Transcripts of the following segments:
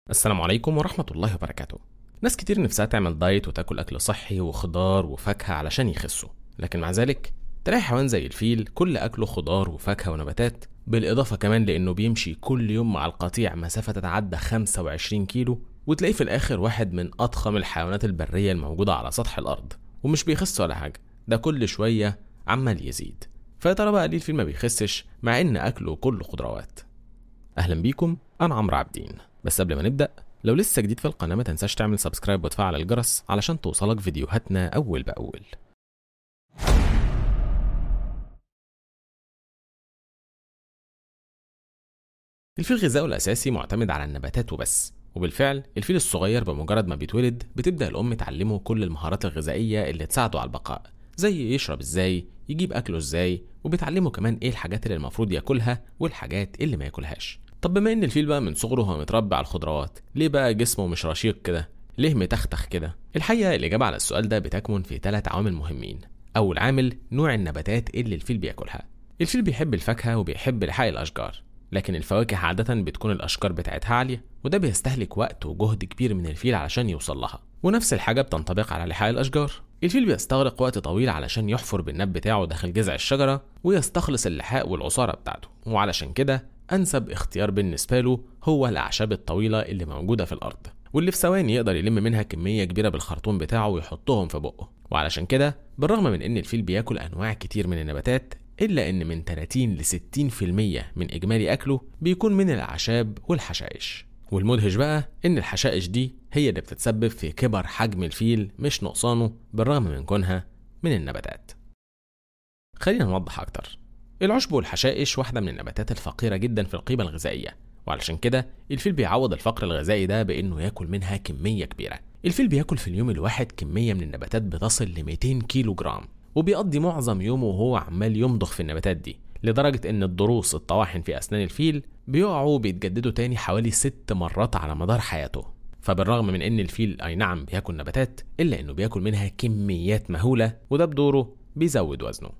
السلام عليكم ورحمة الله وبركاته ناس كتير نفسها تعمل دايت وتاكل أكل صحي وخضار وفاكهة علشان يخسوا لكن مع ذلك تلاقي حيوان زي الفيل كل أكله خضار وفاكهة ونباتات بالإضافة كمان لأنه بيمشي كل يوم مع القطيع مسافة تتعدى 25 كيلو وتلاقيه في الآخر واحد من أضخم الحيوانات البرية الموجودة على سطح الأرض ومش بيخس ولا حاجة ده كل شوية عمال يزيد فيا ترى بقى ليه الفيل ما بيخسش مع إن أكله كله خضروات أهلا بيكم أنا عمرو عابدين بس قبل ما نبدأ لو لسه جديد في القناة ما تنساش تعمل سبسكرايب وتفعل الجرس علشان توصلك فيديوهاتنا أول بأول الفيل غذائه الأساسي معتمد على النباتات وبس وبالفعل الفيل الصغير بمجرد ما بيتولد بتبدأ الأم تعلمه كل المهارات الغذائية اللي تساعده على البقاء زي يشرب ازاي يجيب أكله ازاي وبتعلمه كمان ايه الحاجات اللي المفروض ياكلها والحاجات اللي ما ياكلهاش طب بما ان الفيل بقى من صغره هو متربي على الخضروات ليه بقى جسمه مش رشيق كده ليه متختخ كده الحقيقه الاجابه على السؤال ده بتكمن في ثلاث عوامل مهمين اول عامل نوع النباتات اللي الفيل بياكلها الفيل بيحب الفاكهه وبيحب لحاء الاشجار لكن الفواكه عادة بتكون الأشجار بتاعتها عالية وده بيستهلك وقت وجهد كبير من الفيل علشان يوصل لها ونفس الحاجة بتنطبق على لحاء الأشجار الفيل بيستغرق وقت طويل علشان يحفر بالنب بتاعه داخل جذع الشجرة ويستخلص اللحاء والعصارة بتاعته وعلشان كده أنسب اختيار بالنسبة له هو الأعشاب الطويلة اللي موجودة في الأرض واللي في ثواني يقدر يلم منها كمية كبيرة بالخرطوم بتاعه ويحطهم في بقه وعلشان كده بالرغم من إن الفيل بياكل أنواع كتير من النباتات إلا إن من 30 ل 60% من إجمالي أكله بيكون من الأعشاب والحشائش والمدهش بقى إن الحشائش دي هي اللي بتتسبب في كبر حجم الفيل مش نقصانه بالرغم من كونها من النباتات خلينا نوضح أكتر العشب والحشائش واحدة من النباتات الفقيرة جدا في القيمة الغذائية وعلشان كده الفيل بيعوض الفقر الغذائي ده بإنه ياكل منها كمية كبيرة الفيل بياكل في اليوم الواحد كمية من النباتات بتصل ل 200 كيلو جرام وبيقضي معظم يومه وهو عمال يمضغ في النباتات دي لدرجة إن الضروس الطواحن في أسنان الفيل بيقعوا وبيتجددوا تاني حوالي ست مرات على مدار حياته فبالرغم من إن الفيل أي نعم بياكل نباتات إلا إنه بياكل منها كميات مهولة وده بدوره بيزود وزنه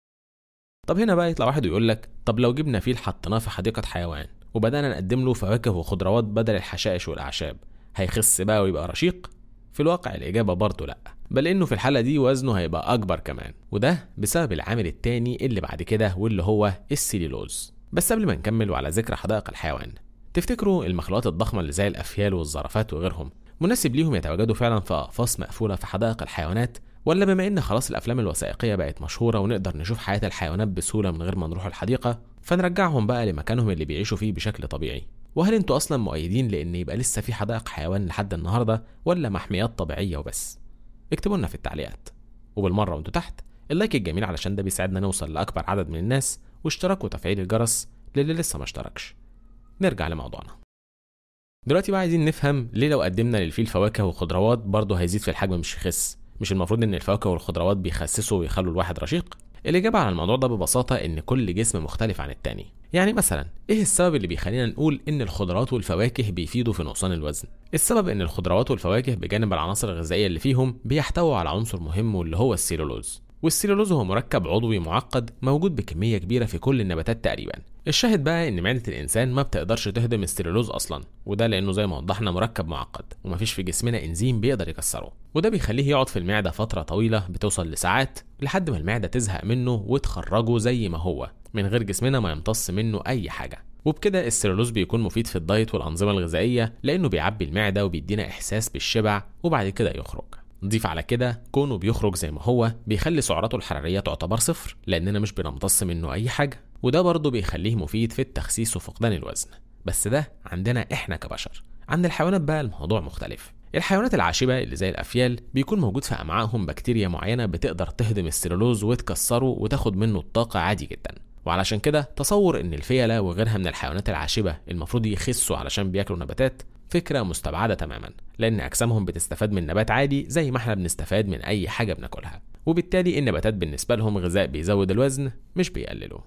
طب هنا بقى يطلع واحد ويقول لك طب لو جبنا فيل حطيناه في حديقة حيوان وبدأنا نقدم له فواكه وخضروات بدل الحشائش والأعشاب هيخس بقى ويبقى رشيق؟ في الواقع الإجابة برضه لأ بل إنه في الحالة دي وزنه هيبقى أكبر كمان وده بسبب العامل التاني اللي بعد كده واللي هو السيليلوز بس قبل ما نكمل وعلى ذكر حدائق الحيوان تفتكروا المخلوقات الضخمة اللي زي الأفيال والزرافات وغيرهم مناسب ليهم يتواجدوا فعلا في أقفاص مقفولة في حدائق الحيوانات ولا بما ان خلاص الافلام الوثائقيه بقت مشهوره ونقدر نشوف حياه الحيوانات بسهوله من غير ما نروح الحديقه فنرجعهم بقى لمكانهم اللي بيعيشوا فيه بشكل طبيعي وهل انتوا اصلا مؤيدين لان يبقى لسه في حدائق حيوان لحد النهارده ولا محميات طبيعيه وبس اكتبوا لنا في التعليقات وبالمره وانتوا تحت اللايك الجميل علشان ده بيساعدنا نوصل لاكبر عدد من الناس واشتراك وتفعيل الجرس للي لسه ما اشتركش نرجع لموضوعنا دلوقتي بقى عايزين نفهم ليه لو قدمنا للفيل فواكه وخضروات برضه هيزيد في الحجم مش يخس مش المفروض ان الفواكه والخضروات بيخسسوا ويخلوا الواحد رشيق الإجابة على الموضوع ده ببساطة إن كل جسم مختلف عن التاني يعني مثلا إيه السبب اللي بيخلينا نقول إن الخضروات والفواكه بيفيدوا في نقصان الوزن السبب إن الخضروات والفواكه بجانب العناصر الغذائية اللي فيهم بيحتووا على عنصر مهم واللي هو السيلولوز والسيلولوز هو مركب عضوي معقد موجود بكمية كبيرة في كل النباتات تقريبا الشاهد بقى ان معدة الانسان ما بتقدرش تهضم السيلولوز اصلا وده لانه زي ما وضحنا مركب معقد ومفيش في جسمنا انزيم بيقدر يكسره وده بيخليه يقعد في المعدة فترة طويلة بتوصل لساعات لحد ما المعدة تزهق منه وتخرجه زي ما هو من غير جسمنا ما يمتص منه اي حاجة وبكده السيلولوز بيكون مفيد في الدايت والأنظمة الغذائية لأنه بيعبي المعدة وبيدينا إحساس بالشبع وبعد كده يخرج نضيف على كده كونه بيخرج زي ما هو بيخلي سعراته الحرارية تعتبر صفر لأننا مش بنمتص منه أي حاجة وده برضه بيخليه مفيد في التخسيس وفقدان الوزن بس ده عندنا احنا كبشر عند الحيوانات بقى الموضوع مختلف الحيوانات العاشبة اللي زي الأفيال بيكون موجود في أمعائهم بكتيريا معينة بتقدر تهضم السيلولوز وتكسره وتاخد منه الطاقة عادي جدا وعلشان كده تصور ان الفيلة وغيرها من الحيوانات العاشبة المفروض يخسوا علشان بياكلوا نباتات فكرة مستبعدة تماما لأن أجسامهم بتستفاد من نبات عادي زي ما احنا بنستفاد من أي حاجة بناكلها وبالتالي النباتات بالنسبة لهم غذاء بيزود الوزن مش بيقلله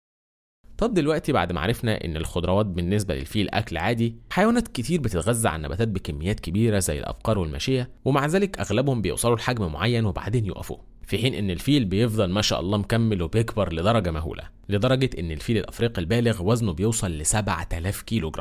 طب دلوقتي بعد ما عرفنا ان الخضروات بالنسبه للفيل اكل عادي حيوانات كتير بتتغذى على النباتات بكميات كبيره زي الابقار والماشيه ومع ذلك اغلبهم بيوصلوا لحجم معين وبعدين يقفوا في حين ان الفيل بيفضل ما شاء الله مكمل وبيكبر لدرجه مهوله لدرجه ان الفيل الافريقي البالغ وزنه بيوصل ل 7000 كيلو جرام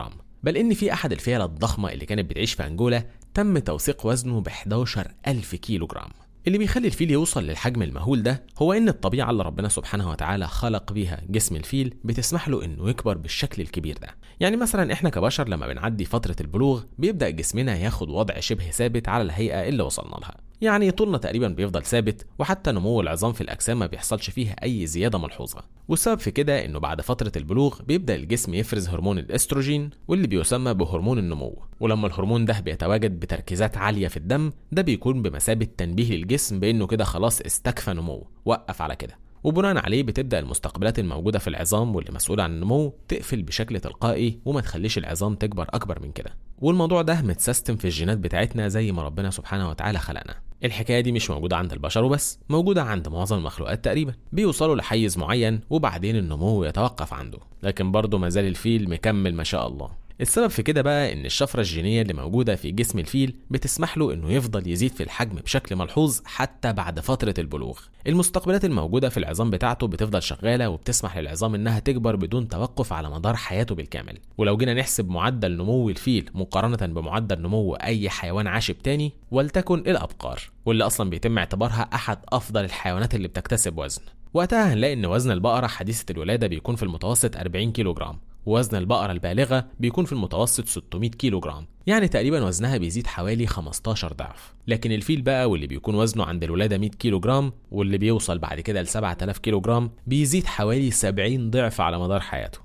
بل إن في أحد الفيلة الضخمة اللي كانت بتعيش في أنجولا تم توثيق وزنه ب 11 ألف كيلو جرام اللي بيخلي الفيل يوصل للحجم المهول ده هو ان الطبيعه اللي ربنا سبحانه وتعالى خلق بيها جسم الفيل بتسمح له انه يكبر بالشكل الكبير ده يعني مثلا احنا كبشر لما بنعدي فتره البلوغ بيبدا جسمنا ياخد وضع شبه ثابت على الهيئه اللي وصلنا لها يعني طولنا تقريبا بيفضل ثابت وحتى نمو العظام في الاجسام ما بيحصلش فيها اي زياده ملحوظه والسبب في كده انه بعد فتره البلوغ بيبدا الجسم يفرز هرمون الاستروجين واللي بيسمى بهرمون النمو ولما الهرمون ده بيتواجد بتركيزات عاليه في الدم ده بيكون بمثابه تنبيه للجسم بانه كده خلاص استكفى نمو وقف على كده وبناء عليه بتبدا المستقبلات الموجوده في العظام واللي مسؤوله عن النمو تقفل بشكل تلقائي وما تخليش العظام تكبر اكبر من كده والموضوع ده متسيستم في الجينات بتاعتنا زي ما ربنا سبحانه وتعالى خلقنا الحكايه دي مش موجوده عند البشر وبس موجوده عند معظم المخلوقات تقريبا بيوصلوا لحيز معين وبعدين النمو يتوقف عنده لكن برضه ما زال الفيل مكمل ما شاء الله السبب في كده بقى ان الشفره الجينيه اللي موجوده في جسم الفيل بتسمح له انه يفضل يزيد في الحجم بشكل ملحوظ حتى بعد فتره البلوغ المستقبلات الموجوده في العظام بتاعته بتفضل شغاله وبتسمح للعظام انها تكبر بدون توقف على مدار حياته بالكامل ولو جينا نحسب معدل نمو الفيل مقارنه بمعدل نمو اي حيوان عاشب تاني ولتكن الابقار واللي اصلا بيتم اعتبارها احد افضل الحيوانات اللي بتكتسب وزن وقتها هنلاقي ان وزن البقره حديثه الولاده بيكون في المتوسط 40 كيلو جرام ووزن البقرة البالغة بيكون في المتوسط 600 كيلو جرام يعني تقريبا وزنها بيزيد حوالي 15 ضعف لكن الفيل بقى واللي بيكون وزنه عند الولادة 100 كيلو جرام واللي بيوصل بعد كده ل 7000 كيلو جرام بيزيد حوالي 70 ضعف على مدار حياته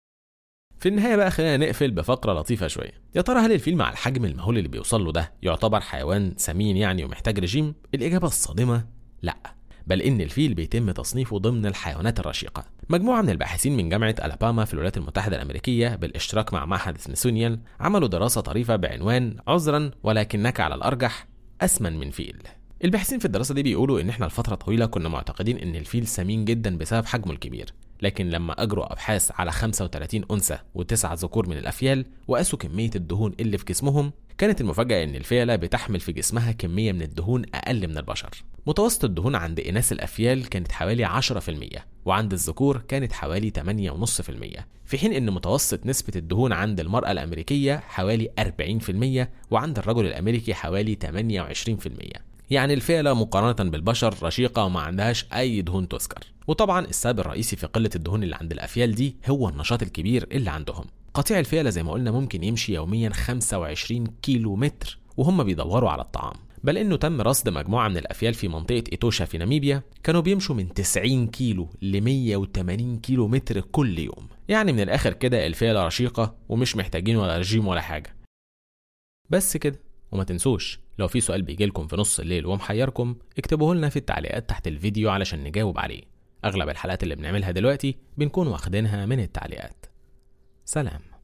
في النهاية بقى خلينا نقفل بفقرة لطيفة شوية يا ترى هل الفيل مع الحجم المهول اللي بيوصل له ده يعتبر حيوان سمين يعني ومحتاج رجيم الإجابة الصادمة لأ بل إن الفيل بيتم تصنيفه ضمن الحيوانات الرشيقة. مجموعة من الباحثين من جامعة ألاباما في الولايات المتحدة الأمريكية بالاشتراك مع معهد سميثونيان عملوا دراسة طريفة بعنوان عذرا ولكنك على الأرجح أسمن من فيل. الباحثين في الدراسة دي بيقولوا إن إحنا لفترة طويلة كنا معتقدين إن الفيل سمين جدا بسبب حجمه الكبير، لكن لما أجروا أبحاث على 35 أنثى وتسعة ذكور من الأفيال وقاسوا كمية الدهون اللي في جسمهم كانت المفاجأة إن الفيلة بتحمل في جسمها كمية من الدهون أقل من البشر متوسط الدهون عند إناث الأفيال كانت حوالي 10% وعند الذكور كانت حوالي 8.5% في حين إن متوسط نسبة الدهون عند المرأة الأمريكية حوالي 40% وعند الرجل الأمريكي حوالي 28% يعني الفئة مقارنة بالبشر رشيقة وما عندهاش أي دهون تذكر وطبعا السبب الرئيسي في قلة الدهون اللي عند الأفيال دي هو النشاط الكبير اللي عندهم قطيع الفيلة زي ما قلنا ممكن يمشي يوميا 25 كيلو متر وهم بيدوروا على الطعام بل انه تم رصد مجموعه من الافيال في منطقه ايتوشا في ناميبيا كانوا بيمشوا من 90 كيلو ل 180 كيلو متر كل يوم يعني من الاخر كده الفيلة رشيقه ومش محتاجين ولا رجيم ولا حاجه بس كده وما تنسوش لو في سؤال بيجيلكم في نص الليل ومحيركم اكتبوه لنا في التعليقات تحت الفيديو علشان نجاوب عليه اغلب الحلقات اللي بنعملها دلوقتي بنكون واخدينها من التعليقات سلام